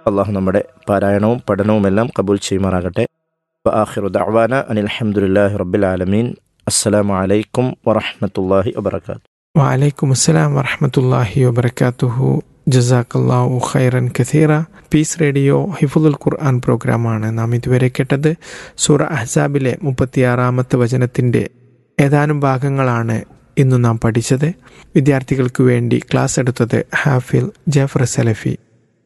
അള്ളാഹു നമ്മുടെ പാരായണവും പഠനവുമെല്ലാം കബൂൽ ചെയ്യുമാറാകട്ടെ ആഖിറു ദഅവാന അനിൽ അൽഹംദുലില്ലാഹി റബ്ബിൽ ആലമീൻ അസ്സലാമു അലൈക്കും വറഹ്മത്തുള്ളാഹി വബറകാതുഹു വലൈക്കും അസ്സലാം വറഹമത്തല്ലാഹി വബർക്കാത്തുഹു ജസാക്കല്ലാഹു ഖൈറൻ കഥീറ പീസ് റേഡിയോ ഹിഫുൽ ഖുർആൻ പ്രോഗ്രാമാണ് നാം ഇതുവരെ കേട്ടത് സൂറ അഹ്സാബിലെ മുപ്പത്തിയാറാമത്തെ വചനത്തിൻ്റെ ഏതാനും ഭാഗങ്ങളാണ് ഇന്ന് നാം പഠിച്ചത് വിദ്യാർത്ഥികൾക്ക് വേണ്ടി ക്ലാസ് എടുത്തത് ഹാഫിൽ ജാഫർ സലഫി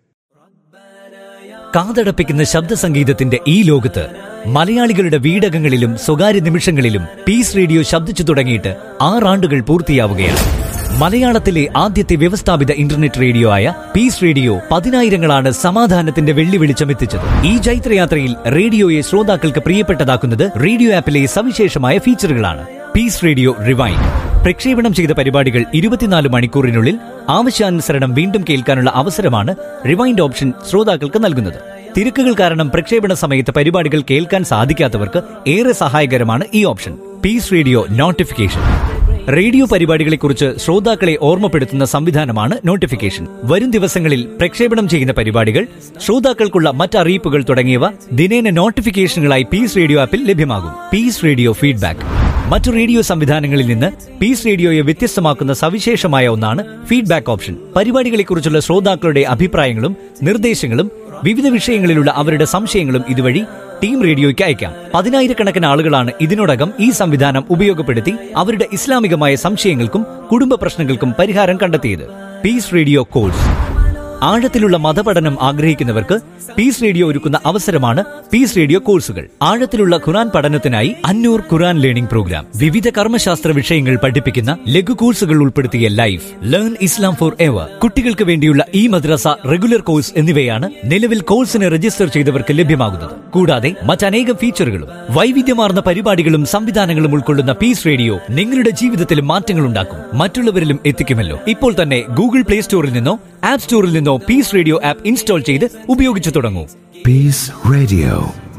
കാതടപ്പിക്കുന്ന ശബ്ദ സംഗീതത്തിന്റെ ഈ ലോകത്ത് മലയാളികളുടെ വീടകങ്ങളിലും സ്വകാര്യ നിമിഷങ്ങളിലും പീസ് റേഡിയോ ശബ്ദിച്ചു തുടങ്ങിയിട്ട് ആറാണ്ടുകൾ പൂർത്തിയാവുകയാണ് മലയാളത്തിലെ ആദ്യത്തെ വ്യവസ്ഥാപിത ഇന്റർനെറ്റ് റേഡിയോ ആയ പീസ് റേഡിയോ പതിനായിരങ്ങളാണ് സമാധാനത്തിന്റെ വെള്ളി വെളിച്ചമെത്തിച്ചത് ഈ ജൈത്രയാത്രയിൽ റേഡിയോയെ ശ്രോതാക്കൾക്ക് പ്രിയപ്പെട്ടതാക്കുന്നത് റേഡിയോ ആപ്പിലെ സവിശേഷമായ ഫീച്ചറുകളാണ് പീസ് റേഡിയോ റിവൈൻ പ്രക്ഷേപണം ചെയ്ത പരിപാടികൾ ഇരുപത്തിനാല് മണിക്കൂറിനുള്ളിൽ ആവശ്യാനുസരണം വീണ്ടും കേൾക്കാനുള്ള അവസരമാണ് റിവൈൻഡ് ഓപ്ഷൻ ശ്രോതാക്കൾക്ക് നൽകുന്നത് തിരക്കുകൾ കാരണം പ്രക്ഷേപണ സമയത്ത് പരിപാടികൾ കേൾക്കാൻ സാധിക്കാത്തവർക്ക് ഏറെ സഹായകരമാണ് ഈ option peace radio notification radio പരിപാടികളെക്കുറിച്ച് ശ്രോതാക്കളെ ഓർമ്മപ്പെടുത്തുന്ന സംവിധാനമാണ് നോട്ടിഫിക്കേഷൻ വരും ദിവസങ്ങളിൽ പ്രക്ഷേപണം ചെയ്യുന്ന പരിപാടികൾ ശ്രോതാക്കൾക്കുള്ള മറ്ററിയിപ്പുകൾ തുടങ്ങിയവ ദിനേന നോട്ടിഫിക്കേഷനുകളായി പീസ് റേഡിയോ ആപ്പിൽ ലഭ്യമാകും പീസ് റേഡിയോ ഫീഡ്ബാക്ക് മറ്റു റേഡിയോ സംവിധാനങ്ങളിൽ നിന്ന് പീസ് റേഡിയോയെ വ്യത്യസ്തമാക്കുന്ന സവിശേഷമായ ഒന്നാണ് ഫീഡ്ബാക്ക് ഓപ്ഷൻ പരിപാടികളെക്കുറിച്ചുള്ള ശ്രോതാക്കളുടെ അഭിപ്രായങ്ങളും നിർദ്ദേശങ്ങളും വിവിധ വിഷയങ്ങളിലുള്ള അവരുടെ സംശയങ്ങളും ഇതുവഴി ടീം റേഡിയോയ്ക്ക് അയക്കാം പതിനായിരക്കണക്കിന് ആളുകളാണ് ഇതിനോടകം ഈ സംവിധാനം ഉപയോഗപ്പെടുത്തി അവരുടെ ഇസ്ലാമികമായ സംശയങ്ങൾക്കും കുടുംബ പ്രശ്നങ്ങൾക്കും പരിഹാരം കണ്ടെത്തിയത് പീസ് റേഡിയോ കോഴ്സ് ആഴത്തിലുള്ള മതപഠനം ആഗ്രഹിക്കുന്നവർക്ക് പീസ് റേഡിയോ ഒരുക്കുന്ന അവസരമാണ് പീസ് റേഡിയോ കോഴ്സുകൾ ആഴത്തിലുള്ള ഖുറാൻ പഠനത്തിനായി അന്നൂർ ഖുറാൻ ലേണിംഗ് പ്രോഗ്രാം വിവിധ കർമ്മശാസ്ത്ര വിഷയങ്ങൾ പഠിപ്പിക്കുന്ന ലഘു കോഴ്സുകൾ ഉൾപ്പെടുത്തിയ life learn Islam forever കുട്ടികൾക്ക് വേണ്ടിയുള്ള ഈ മദ്രസ റെഗുലർ കോഴ്സ് എന്നിവയാണ് നിലവിൽ കോഴ്സിന് രജിസ്റ്റർ ചെയ്തവർക്ക് ലഭ്യമാകുന്നത് കൂടാതെ മറ്റനേകം ഫീച്ചറുകളും വൈവിധ്യമാർന്ന പരിപാടികളും സംവിധാനങ്ങളും ഉൾക്കൊള്ളുന്ന പീസ് റേഡിയോ നിങ്ങളുടെ ജീവിതത്തിൽ മാറ്റങ്ങൾ ഉണ്ടാക്കും മറ്റുള്ളവരിലും എത്തിക്കുമല്ലോ ഇപ്പോൾ തന്നെ ഗൂഗിൾ പ്ലേ സ്റ്റോറിൽ നിന്നോ ആപ്പ് സ്റ്റോറിൽ നിന്നോ പീസ് റേഡിയോ ആപ്പ് ഇൻസ്റ്റാൾ ചെയ്ത് ഉപയോഗിച്ചു തുടങ്ങൂ Peace Radio.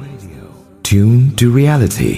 Tune to reality.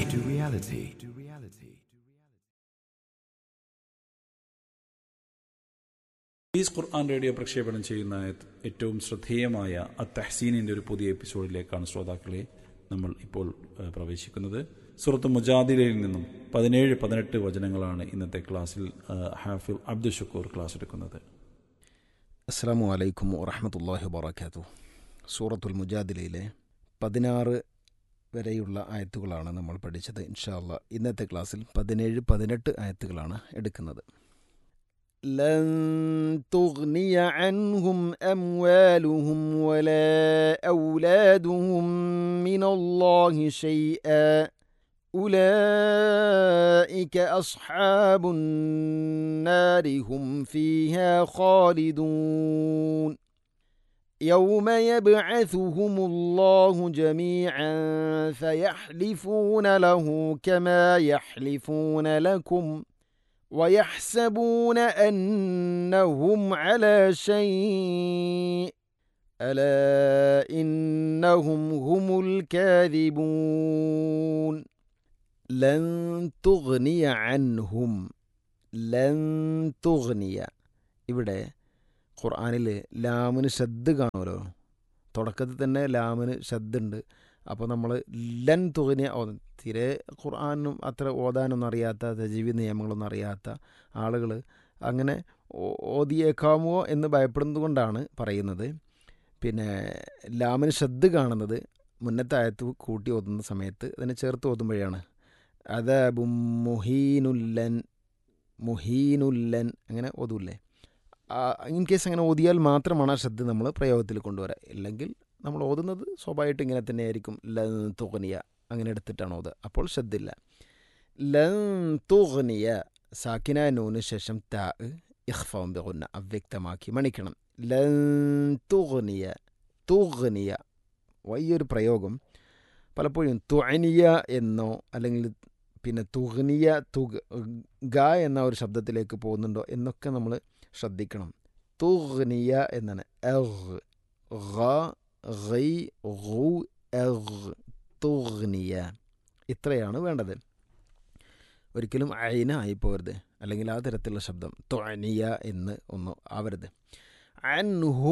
Peace ഖുർആൻ റേഡിയോ പ്രക്ഷേപണം ചെയ്യുന്ന ഏറ്റവും ശ്രദ്ധേയമായ അത്തഹസീനിൻ്റെ ഒരു പുതിയ എപ്പിസോഡിലേക്കാണ് ശ്രോതാക്കളെ നമ്മൾ ഇപ്പോൾ ഏഹ്, പ്രവേശിക്കുന്നത് സുഹൃത്ത് മുജാദിലയിൽ നിന്നും പതിനേഴ് പതിനെട്ട് വചനങ്ങളാണ് ഇന്നത്തെ ക്ലാസ്സിൽ ഏഹ്, ഹാഫിൽ അബ്ദുൽ ഷക്കൂർ ക്ലാസ് എടുക്കുന്നത് അസ്സാം വലൈക്കും വറഹമത്തല്ലാഹി വബർക്കാത്തു സൂറത്തുൽ മുജാദിലയിലെ പതിനാറ് വരെയുള്ള ആയത്തുകളാണ് നമ്മൾ പഠിച്ചത് ഇൻഷാ അല്ലാ ഇന്നത്തെ ക്ലാസ്സിൽ പതിനേഴ് പതിനെട്ട് ആയത്തുകളാണ് എടുക്കുന്നത് لن تغني عنهم أموالهم ولا أولادهم من الله شيئا أولئك أصحاب النار هم فيها خالدون يوم يبعثهم الله جميعا فيحلفون له كما يحلفون لكم ويحسبون أنهم على شيء ألا إنهم هم الكاذبون لن تغني عنهم ലൻ തുഗ്നിയ ഇവിടെ ഖുർആാനിൽ ലാമിന് ശബ്ദ് കാണുമല്ലോ തുടക്കത്തിൽ തന്നെ ലാമിന് ശബ്ദുണ്ട് അപ്പോൾ നമ്മൾ ലൻ തുഗ്നിയ ഓ തീരെ ഖുർആാനും അത്ര ഓതാനൊന്നും അറിയാത്ത തജീവി നിയമങ്ങളൊന്നും അറിയാത്ത ആളുകൾ അങ്ങനെ ഓ- ഓതിയേക്കാമോ എന്ന് ഭയപ്പെടുന്നത് കൊണ്ടാണ് പറയുന്നത് പിന്നെ ലാമിന് ശബ്ദ് കാണുന്നത് മുന്നത്തെ ആയത്ത് കൂട്ടി ഓതുന്ന സമയത്ത് അതിനെ ചേർത്ത് ഓതുമ്പോഴാണ് അദാബും മുഹീനുല്ലൻ മുഹീനുല്ലൻ അങ്ങനെ ഓതൂല്ലേ ഇൻ കേസ് അങ്ങനെ ഓതിയാൽ മാത്രമാണ് ആ ശ്രദ്ധ നമ്മൾ പ്രയോഗത്തിൽ കൊണ്ടുവരിക ഇല്ലെങ്കിൽ നമ്മൾ ഓതുന്നത് സ്വാഭാവികമായിട്ട് ഇങ്ങനെ തന്നെയായിരിക്കും ലൻ തുകനിയ അങ്ങനെ എടുത്തിട്ടാണ് ഓതുക അപ്പോൾ ശ്രദ്ധയില്ല ലൻ തുകനിയ സാക്കിന നൂന് ശേഷം താ ഇഖ്ഫാം ബിഗുന്ന അവ്യക്തമാക്കി മണിക്കണം ലൻ തുകനിയ തുകനിയ വലിയൊരു പ്രയോഗം പലപ്പോഴും തുഅനിയ എന്നോ അല്ലെങ്കിൽ പിന്നെ തുഗ്നിയ തുഗ് ഗ എന്ന ഒരു ശബ്ദത്തിലേക്ക് പോകുന്നുണ്ടോ എന്നൊക്കെ നമ്മൾ ശ്രദ്ധിക്കണം തുഗ്നിയ എന്നാണ് എഹ് ഗ ഗൈ ഗു എഹ് തുഗ്നിയ ഇത്രയാണ് വേണ്ടത് ഒരിക്കലും അയിന ആയി പോകരുത് അല്ലെങ്കിൽ ആ തരത്തിലുള്ള ശബ്ദം ത്വനിയ എന്ന് ഒന്നും ആവരുത് അൻഹും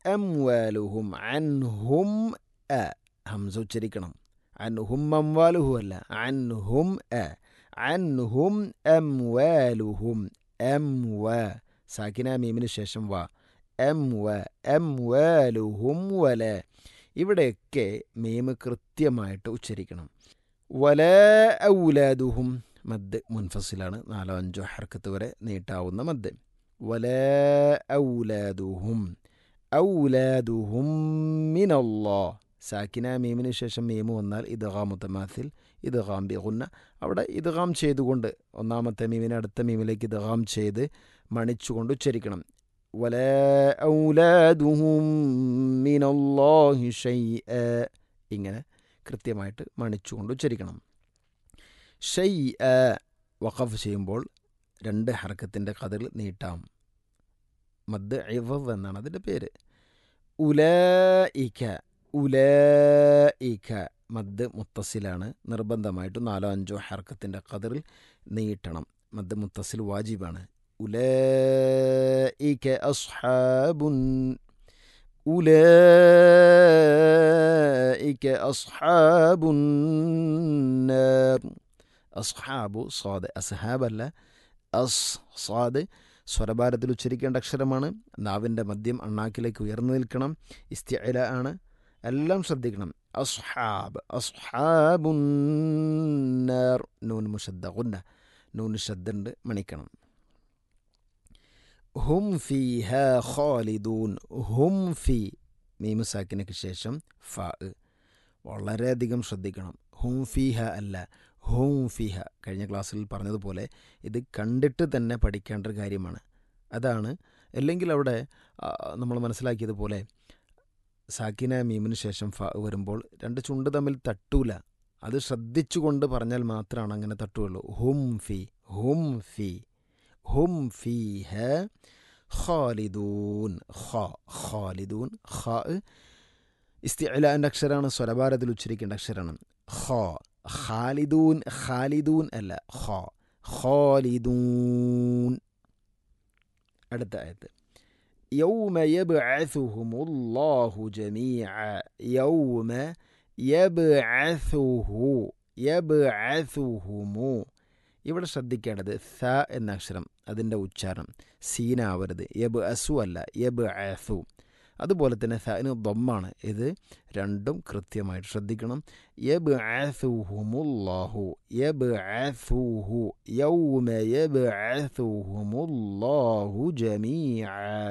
അംവാലുഹും അൻഹും അ ഹംസ ഉച്ചരിക്കണം അൻഹും അംവാലുഹു അല്ല അൻഹും അ അൻഹും അംവാലുഹും എം വ സാക്കിന മീമിന് ശേഷം വ എം വ എം വാലുഹും വല ഇവിടെയൊക്കെ മീമ് കൃത്യമായിട്ട് ഉച്ചരിക്കണം വല ഔലാദുഹും മദ് മുൻഫസിലാണ് നാലോ അഞ്ചോ ഹർക്കത്ത് വരെ നീട്ടാവുന്ന മദ് വല ഔലാദുഹും ഔലാദുഹും മിനല്ലാ സാക്കിന മീമിന് ശേഷം മീമ് വന്നാൽ ഇദ്ഗാം മുത്തമാസിൽ ഇദ്ഗാം ബിഗുന്ന അവിടെ ഇദ്ഗാം ചെയ്തുകൊണ്ട് ഒന്നാമത്തെ മീമിനെ അടുത്ത മീമിലേക്ക് ഇദ്ഗാം ചെയ്ത് മണിച്ചുകൊണ്ട് ഉച്ചരിക്കണം വല ഔലാദുഹും മിനല്ലാഹി ഷൈഅ ഇങ്ങനെ കൃത്യമായിട്ട് മണിച്ചുകൊണ്ട് ഉച്ചരിക്കണം ഷൈഅ വഖഫ് ചെയ്യുമ്പോൾ രണ്ട് ഹർക്കത്തിൻ്റെ കതിൽ നീട്ടാം മദ് ഇവവ് എന്നാണ് അതിൻ്റെ പേര് ഉലഇക ഉലഇക മദ് മുത്തസിലാണ് നിർബന്ധമായിട്ടും നാലോ അഞ്ചോ ഹർക്കത്തിൻ്റെ കതിറിൽ നീട്ടണം മദ് മുത്തസിൽ വാജിബാണ് ഉലഇക അസ്ഹാബുൻ ഉലഇക അസ്ഹാബുൻ നാർ അസ്ഹാബു സ്വാദ് അസ്ഹാബല്ല അസ് സ്വാദ് സ്വരഭാരത്തിൽ ഉച്ചരിക്കേണ്ട അക്ഷരമാണ് നാവിൻ്റെ മദ്യം അണ്ണാക്കിലേക്ക് ഉയർന്നു നിൽക്കണം ഇസ്തിഅല ആണ് എല്ലാം ശ്രദ്ധിക്കണം അസ്ഹാബ് അസ്ഹാബുന്നാർ നൂൻ മുഷദ്ദ ഗുന്ന നൂൻ ശബ്ദുണ്ട് മണിക്കണം ഹും ഫി ഹ ഖാലിദൂൻ ഹും ഫി മീമുസാക്കിനക്ക് ശേഷം ഫ വളരെയധികം ശ്രദ്ധിക്കണം ഹും ഫിഹ അല്ല ഹും ഫിഹ കഴിഞ്ഞ ക്ലാസ്സിൽ പറഞ്ഞതുപോലെ ഇത് കണ്ടിട്ട് തന്നെ പഠിക്കേണ്ട ഒരു കാര്യമാണ് അതാണ് അല്ലെങ്കിൽ അവിടെ നമ്മൾ മനസ്സിലാക്കിയതുപോലെ സാക്കിന മീമിന് ശേഷം ഫ വരുമ്പോൾ രണ്ട് ചുണ്ട് തമ്മിൽ തട്ടൂല അത് ശ്രദ്ധിച്ചുകൊണ്ട് പറഞ്ഞാൽ മാത്രമാണ് അങ്ങനെ തട്ടുകയുള്ളൂ ഹും ഫി ഹും ഫി ഹും ഫി ഹ ഖാലിദൂൻ ഖ ഖാലിദൂൻ ഖ ഇസ്തിഅലാൻ്റെ അക്ഷരമാണ് സ്വരഭാരത്തിൽ ഉച്ചരിക്കേണ്ട അക്ഷരമാണ് ഖ ഖാലിദൂൻ ഖാലിദൂൻ അല്ല ഖ ഖാലിദൂൻ അടുത്ത ആയത്ത് يوم يبعثهم الله جميعا يوم يبعثه يبعثهم ഇവിടെ ശ്രദ്ധിക്കേണ്ടത് സ എന്ന അക്ഷരം അതിൻ്റെ ഉച്ചാരണം സീനാവരുത് യബ് അസു അല്ല യബ് അസു അതുപോലെ തന്നെ സന് ദമ്മാണ് ഇത് രണ്ടും കൃത്യമായിട്ട് ശ്രദ്ധിക്കണം യബ് അസുഹുമുല്ലാഹു യബ് അസുഹു യൗമ യബ് അസുഹുമുല്ലാഹു ജമീഅ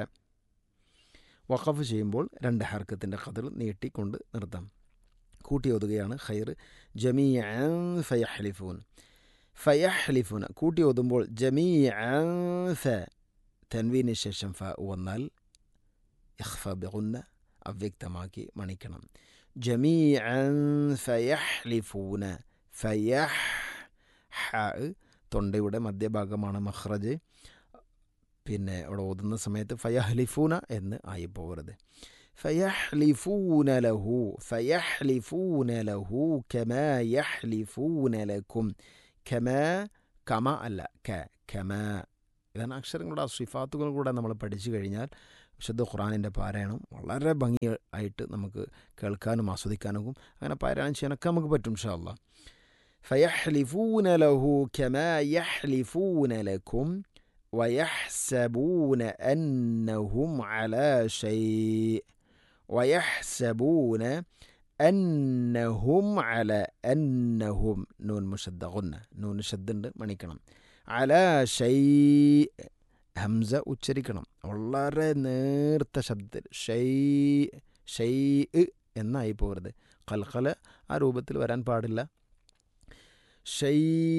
വഖഫ് ചെയ്യുമ്പോൾ രണ്ട് ഹർക്കത്തിൻ്റെ കഥകൾ നീട്ടിക്കൊണ്ട് നിർത്താം കൂട്ടി ഓതുകയാണ് ഖൈർ ജമീഅൻ ഫയഹ്ലിഫൂൻ ഫയഹ്ലിഫുന കൂട്ടി ഓതുമ്പോൾ ജമീഅൻ ഫ തൻവീന് ശേഷം ഫ വന്നാൽ ഇഖ്ഫ ബിഗുന്ന അവ്യക്തമാക്കി മണിക്കണം ജമീഅൻ ഫയഹ്ലിഫൂന ഫയഹ് ഹ തൊണ്ടയുടെ മധ്യഭാഗമാണ് മഹ്റജ് പിന്നെ അവിടെ ഓതുന്ന സമയത്ത് ഫയഹ്ലിഫൂന എന്ന് ആയി പോകരുത് فيحلفون له فيحلفون له كما يحلفون لكم كما كما അല്ല ക كما ഇതാണ് അക്ഷരങ്ങളുടെ സിഫാത്തുകൾ കൂടെ നമ്മൾ പഠിച്ചു കഴിഞ്ഞാൽ വിശുദ്ധ ഖുറാനിൻ്റെ പാരായണം വളരെ ഭംഗി ആയിട്ട് നമുക്ക് കേൾക്കാനും ആസ്വദിക്കാനും അങ്ങനെ പാരായണം ചെയ്യാനൊക്കെ നമുക്ക് പറ്റും ഷാല്ല فيحلفون له كما يحلفون لكم ويحسبون أنهم على شيء ويحسبون أنهم على أنهم نون مشد غنة نون شد മണിക്കണം على شيء ഹംസ ഉച്ചരിക്കണം വളരെ നേർത്ത ശബ്ദത്തിൽ ഷൈ ഷൈ എന്നായി പോകരുത് കൽക്കല ആ രൂപത്തിൽ വരാൻ പാടില്ല ഷൈ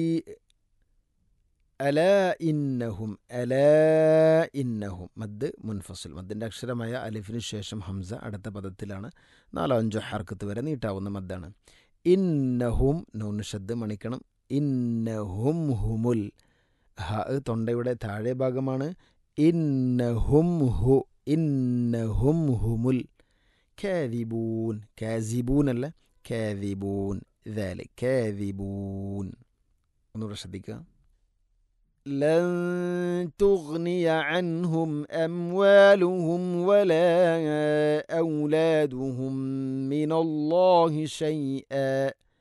അല ഇന്നഹും അല ഇന്നഹും മദ് മുൻഫസിൽ മദ്ദിൻ്റെ അക്ഷരമായ അലിഫിന് ശേഷം ഹംസ അടുത്ത പദത്തിലാണ് നാലോ അഞ്ചോ ഹർക്കത്ത് വരെ നീട്ടാവുന്ന മദ്ദാണ് ഇന്നഹും നൂന് ശബ്ദ് മണിക്കണം ഇന്നഹും ഹുമുൽ ഹ തൊണ്ടയുടെ താഴെ ഭാഗമാണ് ഇന്നഹും ഹു ഇന്നഹും ഹുമുൽ കാദിബൂൻ കാസിബൂൻ അല്ല കാദിബൂൻ ذلك കാദിബൂൻ ഒന്നുകൂടെ ശ്രദ്ധിക്കുക لن تغني عنهم أموالهم ولا أولادهم من الله شيئا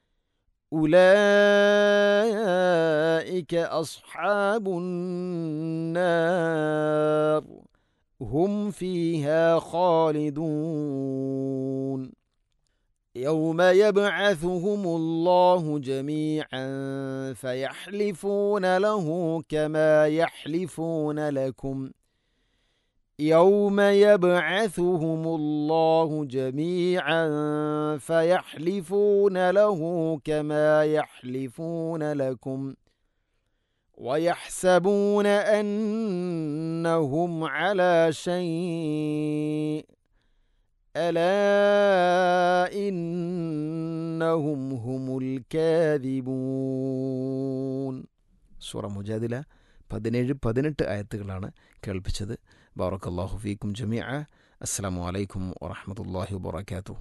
أولئك أصحاب النار هم فيها خالدون يوم يبعثهم الله جميعا فيحلفون له كما يحلفون لكم يوم يبعثهم الله جميعا فيحلفون له كما يحلفون لكم ويحسبون انهم على شيء الا انهم هم الكاذبون സൂറ മുജാദില പതിനേഴ് പതിനെട്ട് ആയത്തുകളാണ് കേൾപ്പിച്ചത് ബാറക്കല്ലാഹു ഫീക്കും ജമീഅ അസ്സലാമു അലൈക്കും വറഹ്മത്തുള്ളാഹി വബറകാതുഹു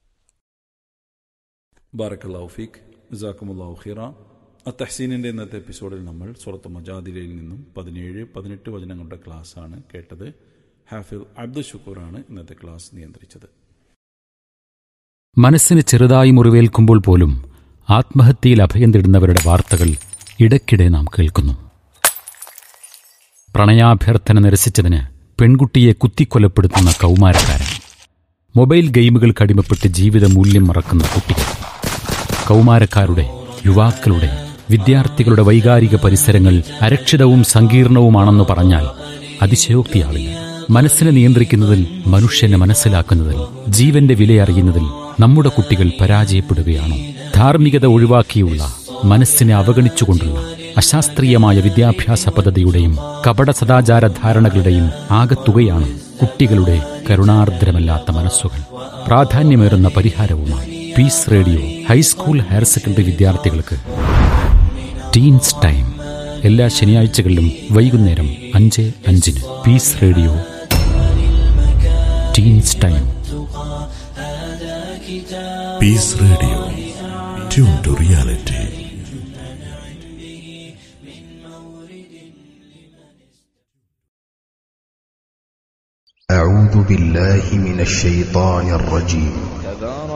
ബാറക്കല്ലാഹു ഫീഖ് ജസാക്കുമുല്ലാഹു ഖിറ അത്തഹ്സീനിൻ്റെ ഇന്നത്തെ എപ്പിസോഡിൽ നമ്മൾ സുറത്ത് മജാദിലയിൽ നിന്നും പതിനേഴ് പതിനെട്ട് വചനങ്ങളുടെ ക്ലാസ്സാണ് കേട്ടത് ഹാഫിൽ അബ്ദുൽ ഷുക്കൂറാണ് ഇന്നത്തെ ക്ലാസ് നിയന്ത്രിച്ചത് മനസ്സിന് ചെറുതായി മുറിവേൽക്കുമ്പോൾ പോലും ആത്മഹത്യയിൽ അഭയം തേടുന്നവരുടെ വാർത്തകൾ ഇടയ്ക്കിടെ നാം കേൾക്കുന്നു പ്രണയാഭ്യർത്ഥന നിരസിച്ചതിന് പെൺകുട്ടിയെ കുത്തിക്കൊലപ്പെടുത്തുന്ന കൗമാരക്കാരൻ മൊബൈൽ ഗെയിമുകൾക്ക് അടിമപ്പെട്ട് ജീവിത മൂല്യം മറക്കുന്ന കുട്ടികൾ കൗമാരക്കാരുടെ യുവാക്കളുടെ വിദ്യാർത്ഥികളുടെ വൈകാരിക പരിസരങ്ങൾ അരക്ഷിതവും സങ്കീർണവുമാണെന്ന് പറഞ്ഞാൽ അതിശയോക്തിയാവില്ല മനസ്സിനെ നിയന്ത്രിക്കുന്നതിൽ മനുഷ്യനെ മനസ്സിലാക്കുന്നതിൽ ജീവന്റെ വിലയറിയുന്നതിൽ നമ്മുടെ കുട്ടികൾ പരാജയപ്പെടുകയാണോ ധാർമ്മികത ഒഴിവാക്കിയുള്ള മനസ്സിനെ അവഗണിച്ചുകൊണ്ടുള്ള അശാസ്ത്രീയമായ വിദ്യാഭ്യാസ പദ്ധതിയുടെയും കപട സദാചാര ധാരണകളുടെയും ആകത്തുകയാണ് കുട്ടികളുടെ കരുണാർദ്രമല്ലാത്ത മനസ്സുകൾ പ്രാധാന്യമേറുന്ന പരിഹാരവുമായി Peace Radio high school higher secondary വിദ്യാർത്ഥികൾക്ക് ടീൻസ് ടൈം എല്ലാ ശനിയാഴ്ചകളിലും വൈകുന്നേരം അഞ്ച് അഞ്ചിന് Peace Radio teens time Peace Radio. Tune to reality. أعوذ بالله من الشيطان الرجيم